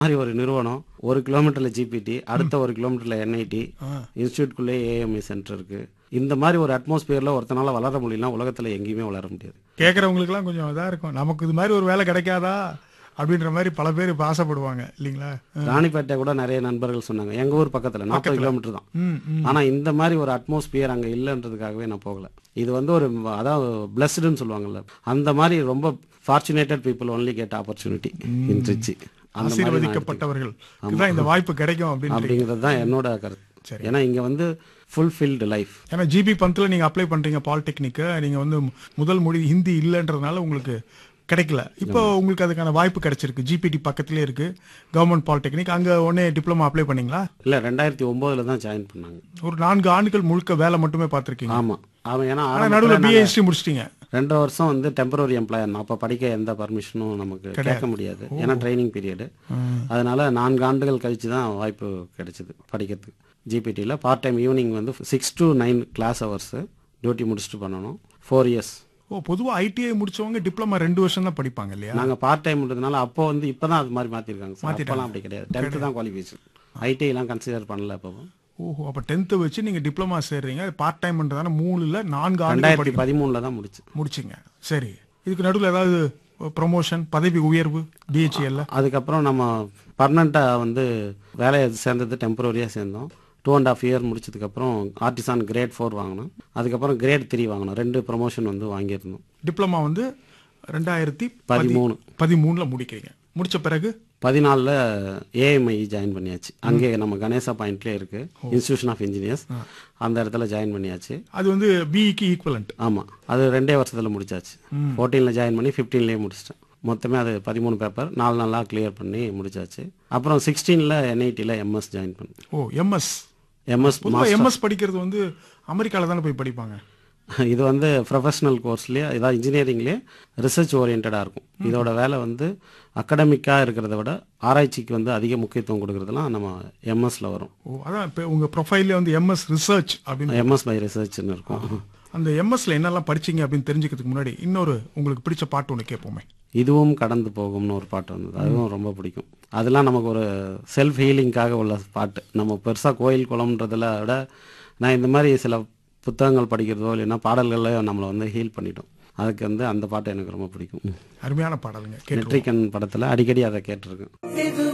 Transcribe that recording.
மாதிரி ஒரு நிறுவனம் ஒரு கிலோமீட்டர்ல ஜிபிடி அடுத்த ஒரு கிலோமீட்டர்ல என்ஐடி இன்ஸ்டியூட்குள்ளே ஏஎம்ஐ சென்டர் இருக்கு இந்த மாதிரி ஒரு அட்மாஸ்பியர்ல ஒருத்தனால வளர முடியலாம் உலகத்துல எங்கேயுமே வளர முடியாது கேட்குறவங்களுக்குலாம் கொஞ்சம் இதாக இருக்கும் நமக்கு இது மாதிரி ஒரு வேலை கிடைக்காதா அப்படின்ற மாதிரி பல பேர் இப்ப ஆசைப்படுவாங்க இல்லைங்களா ராணிப்பேட்டை கூட நிறைய நண்பர்கள் சொன்னாங்க எங்க ஊர் பக்கத்துல நாற்பது கிலோமீட்டர் தான் ம் ம் ஆனா இந்த மாதிரி ஒரு அட்மாஸ்பியர் அங்க இல்லைன்றதுக்காகவே நான் போகல இது வந்து ஒரு அதாவது பிளஸ்டுன்னு சொல்லுவாங்கல்ல அந்த மாதிரி ரொம்ப fortunated people only get opportunity in Trichy அந்த மாதிரி நான் ஆசீர்வதிக்கப்பட்டவர்கள் இதுதான் இந்த வாய்ப்பு கிடைக்கும் அப்படின்னு அப்படிங்கிறது தான் என்னோட கருத்து சரி. ஏன்னா இங்க வந்து ஃபுல்ஃபில்டு லைஃப் ஏன்னா ஜிபி பந்தில் நீங்கள் அப்ளை பண்ணுறீங்க பாலிடெக்னிக்கு நீங்கள் வந்து முதல் மொழி ஹிந்தி இல்லைன்றதுனால உங்களுக்கு கிடைக்கல இப்போ உங்களுக்கு அதுக்கான வாய்ப்பு கிடைச்சிருக்கு ஜிபிடி பக்கத்துலேயே இருக்கு கவர்மெண்ட் பாலிடெக்னிக் அங்கே உடனே டிப்ளமா அப்ளை பண்ணீங்களா இல்ல ரெண்டாயிரத்தி ஒன்பதுல தான் ஜாயின் பண்ணாங்க ஒரு நான்கு ஆண்டுகள் முழுக்க வேலை மட்டுமே பார்த்துருக்கீங்க ஆமா அவன் ஏன்னா ஆனால் ஆரம்பத்துல நடுவில் நாங்க பிஎஸ்டி முடிச்சிட்டீங்க ரெண்டரை வருஷம் வந்து டெம்பரரி எம்ப்ளாயர் அப்ப படிக்க எந்த பர்மிஷனும் நமக்கு கேட்க முடியாது ஏன்னா ட்ரைனிங் பீரியடு அதனால நான்கு ஆண்டுகள் கழிச்சு தான் வாய்ப்பு கிடைச்சது படிக்கிறதுக்கு ஜிபிடியில் பார்ட் டைம் ஈவினிங் வந்து six to nine class hours duty முடிச்சுட்டு பண்ணணும் ஃபோர் இயர்ஸ் ஓ பொதுவாக ஐடிஐ முடிச்சவங்க டிப்ளமா ரெண்டு வருஷம் தான் படிப்பாங்க இல்லையா நாங்க பார்ட் டைம்ன்றதுனால அப்போ வந்து இப்பதான் அது மாதிரி மாத்திருக்காங்க சார் அப்போலாம் அப்படி கிடையாது டென்த்து தான் குவாலிஃபிகேஷன் ஐடிஐலாம் கன்சிடர் பண்ணல இப்போ ஓஹோ அப்போ டென்த்து வச்சு நீங்கள் டிப்ளமா சேர்றீங்க பார்ட் டைம்ன்றதான மூணுல நான்கு ஆண்டுகள் ரெண்டாயிரத்தி பதிமூணுல தான் முடிச்சு முடிச்சிங்க சரி இதுக்கு நடுவில் ஏதாவது ப்ரொமோஷன் பதவி உயர்வு பிஹெச்எல்ல அதுக்கப்புறம் நம்ம பர்மனெண்ட்டாக வந்து வேலையை சேர்ந்தது டெம்பரரியாக சேர்ந்தோம் டூ அண்ட் ஆஃப் இயர் முடிச்சதுக்கப்புறம் ஆர்டிசான் கிரேட் ஃபோர் வாங்கினோம் அதுக்கப்புறம் கிரேட் த்ரீ வாங்கினோம் ரெண்டு ப்ரொமோஷன் வந்து வாங்கியிருந்தோம் டிப்ளமா வந்து ரெண்டாயிரத்தி பதிமூணு பதிமூணுல முடிக்கிறீங்க முடிச்ச பிறகு பதினாலில் ஏஎம்ஐ ஜாயின் பண்ணியாச்சு அங்கே நம்ம கணேசா பாயிண்ட்லேயே இருக்கு இன்ஸ்டியூஷன் ஆஃப் இன்ஜினியர்ஸ் அந்த இடத்துல ஜாயின் பண்ணியாச்சு அது வந்து பிஇக்கு ஈக்குவலண்ட் ஆமாம் அது ரெண்டே வருஷத்தில் முடிச்சாச்சு ஃபோர்டீனில் ஜாயின் பண்ணி ஃபிஃப்டீன்லேயே முடிச்சிட்டேன் மொத்தமே அது பதிமூணு பேப்பர் நாலு நாளாக கிளியர் பண்ணி முடிச்சாச்சு அப்புறம் சிக்ஸ்டீனில் என்ஐடியில் எம்எஸ் ஜாயின் பண்ணேன் ஓ எம்எஸ் எம்எஸ் பொதுவாக எம்எஸ் படிக்கிறது வந்து அமெரிக்கால தானே போய் படிப்பாங்க இது வந்து ப்ரொஃபஷனல் கோர்ஸ்லேயே இதான் இன்ஜினியரிங்லேயே ரிசர்ச் ஓரியன்டாக இருக்கும் இதோட வேலை வந்து அகடமிக்காக இருக்கிறத விட ஆராய்ச்சிக்கு வந்து அதிக முக்கியத்துவம் கொடுக்கறதுலாம் நம்ம எம்எஸ்ல வரும் ஓ அதான் இப்போ உங்க ப்ரொஃபைல்ல வந்து எம்எஸ் ரிசர்ச் அப்படின்னு எம்எஸ் பை ரிசர்ச்னு இருக்கும் அந்த எம்எஸ்ல என்னெல்லாம் படிச்சீங்க அப்படின்னு தெரிஞ்சுக்கிறதுக்கு முன்னாடி இன்னொரு உங்களுக்கு பிடிச்ச பாட்டு ஒன்று கேட்போமே இதுவும் கடந்து போகும்னு ஒரு பாட்டு வந்தது அதுவும் ரொம்ப பிடிக்கும் அதெல்லாம் நமக்கு ஒரு செல்ஃப் ஹீலிங்காக உள்ள பாட்டு நம்ம பெருசாக கோயில் குளம்ன்றதில் விட நான் இந்த மாதிரி சில புத்தகங்கள் படிக்கிறதோ இல்லைன்னா பாடல்களோ நம்மளை வந்து ஹீல் பண்ணிட்டோம் அதுக்கு வந்து அந்த பாட்டு எனக்கு ரொம்ப பிடிக்கும் அருமையான பாடலுங்க கேட்டு நெட்ரிகன் படத்தில் அடிக்கடி அதை கேட்டிருக்கேன்